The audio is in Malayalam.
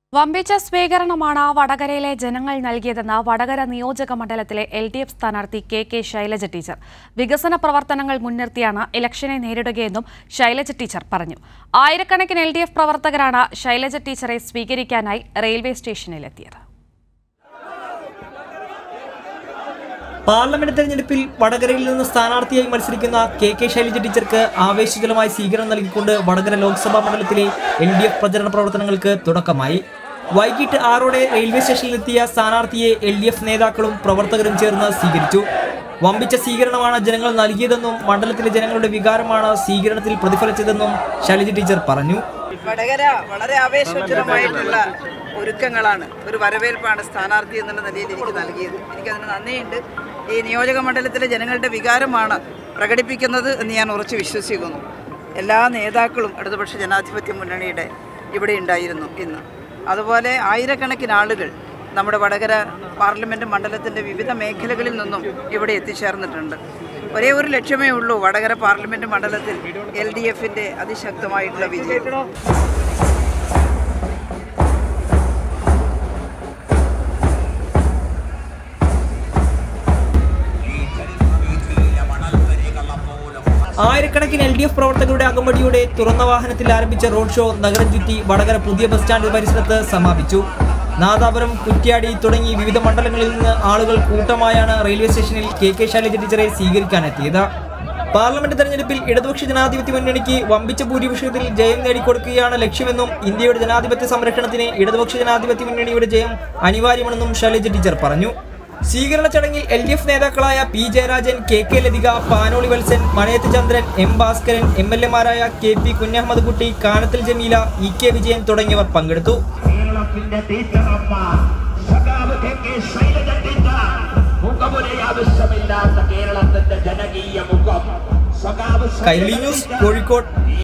വമ്പിച്ച സ്വീകരണമാണ് വടകരയിലെ ജനങ്ങൾ നൽകിയതെന്ന് വടകര നിയോജക മണ്ഡലത്തിലെ എൽ ഡി എഫ് സ്ഥാനാർത്ഥി കെ കെ ശൈലജ ടീച്ചർ വികസന പ്രവർത്തനങ്ങൾ മുൻനിർത്തിയാണ് ഇലക്ഷനെ നേരിടുകയെന്നും ശൈലജ ടീച്ചർ പറഞ്ഞു ആയിരക്കണക്കിന് എൽ ഡി എഫ് പ്രവർത്തകരാണ് ശൈലജ ടീച്ചറെ സ്വീകരിക്കാനായി റെയിൽവേ സ്റ്റേഷനിലെത്തിയത് പാർലമെന്റ് തെരഞ്ഞെടുപ്പിൽ വടകരയിൽ നിന്ന് സ്ഥാനാർത്ഥിയായി മത്സരിക്കുന്ന കെ കെ ശൈലജ ടീച്ചർക്ക് ആവേശജലമായ സ്വീകരണം നൽകിക്കൊണ്ട് വടകര ലോക്സഭാ മണ്ഡലത്തിലെ എൽ ഡി എഫ് പ്രചരണ പ്രവർത്തനങ്ങൾക്ക് തുടക്കമായി വൈകിട്ട് ആറോടെ റെയിൽവേ സ്റ്റേഷനിലെത്തിയ സ്ഥാനാർത്ഥിയെ എൽ ഡി എഫ് നേതാക്കളും പ്രവർത്തകരും ചേർന്ന് സ്വീകരിച്ചു വമ്പിച്ച സ്വീകരണമാണ് ജനങ്ങൾ നൽകിയതെന്നും മണ്ഡലത്തിലെ ജനങ്ങളുടെ വികാരമാണ് സ്വീകരണത്തിൽ പ്രതിഫലിച്ചതെന്നും ശൈലജ ടീച്ചർ പറഞ്ഞു വടകര വളരെ ആവേശോജ്വലമായിട്ടുള്ള ഒരുക്കങ്ങളാണ് ഒരു വരവേൽപ്പാണ് സ്ഥാനാർത്ഥി എന്നുള്ള നിലയിൽ എനിക്ക് നൽകിയത് എനിക്കതിന് നന്ദിയുണ്ട് ഈ നിയോജക മണ്ഡലത്തിലെ ജനങ്ങളുടെ വികാരമാണ് പ്രകടിപ്പിക്കുന്നത് എന്ന് ഞാൻ ഉറച്ചു വിശ്വസിക്കുന്നു എല്ലാ നേതാക്കളും ഇടതുപക്ഷ ജനാധിപത്യ മുന്നണിയുടെ ഇവിടെ ഉണ്ടായിരുന്നു ഇന്ന് അതുപോലെ ആയിരക്കണക്കിന് ആളുകൾ നമ്മുടെ വടകര പാർലമെൻറ്റ് മണ്ഡലത്തിൻ്റെ വിവിധ മേഖലകളിൽ നിന്നും ഇവിടെ എത്തിച്ചേർന്നിട്ടുണ്ട് ഒരേ ഒരു ലക്ഷ്യമേ ഉള്ളൂ വടകര പാർലമെൻറ്റ് മണ്ഡലത്തിൽ എൽ ഡി എഫിൻ്റെ അതിശക്തമായിട്ടുള്ള വിജയം ആയിരക്കണക്കിന് എൽ ഡി എഫ് പ്രവർത്തകരുടെ അകമ്പടിയോടെ തുറന്ന വാഹനത്തിൽ ആരംഭിച്ച റോഡ് ഷോ നഗരം ചുറ്റി വടകര പുതിയ ബസ് സ്റ്റാൻഡ് പരിസരത്ത് സമാപിച്ചു നാദാപുരം കുറ്റ്യാടി തുടങ്ങി വിവിധ മണ്ഡലങ്ങളിൽ നിന്ന് ആളുകൾ കൂട്ടമായാണ് റെയിൽവേ സ്റ്റേഷനിൽ കെ കെ ശൈലജ ടീച്ചറെ സ്വീകരിക്കാനെത്തിയത് പാർലമെന്റ് തെരഞ്ഞെടുപ്പിൽ ഇടതുപക്ഷ ജനാധിപത്യ മുന്നണിക്ക് വമ്പിച്ച ഭൂരിപക്ഷത്തിൽ ജയം നേടിക്കൊടുക്കുകയാണ് ലക്ഷ്യമെന്നും ഇന്ത്യയുടെ ജനാധിപത്യ സംരക്ഷണത്തിന് ഇടതുപക്ഷ ജനാധിപത്യ മുന്നണിയുടെ ജയം അനിവാര്യമാണെന്നും ശൈലജ ടീച്ചർ പറഞ്ഞു സ്വീകരണ ചടങ്ങിൽ എൽ ഡി എഫ് നേതാക്കളായ P Jayarajan K K Lathika Panoli Valsan Manayath Chandran M Bhaskaran M L എമാരായ K P Kunhammed Kutty Kanathil Jameela E K Vijayan തുടങ്ങിയവർ പങ്കെടുത്തു കേരളത്തിന്റെ ടീച്ചറമ്മ സഖാവ് കെ കെ ശൈലജ ടീച്ചർ മുഖമുരെ ആവശ്യമില്ലാത്ത കേരളത്തിന്റെ ജനകീയ മുഖം സഖാവ് കൈരളി ന്യൂസ് കോഴിക്കോട്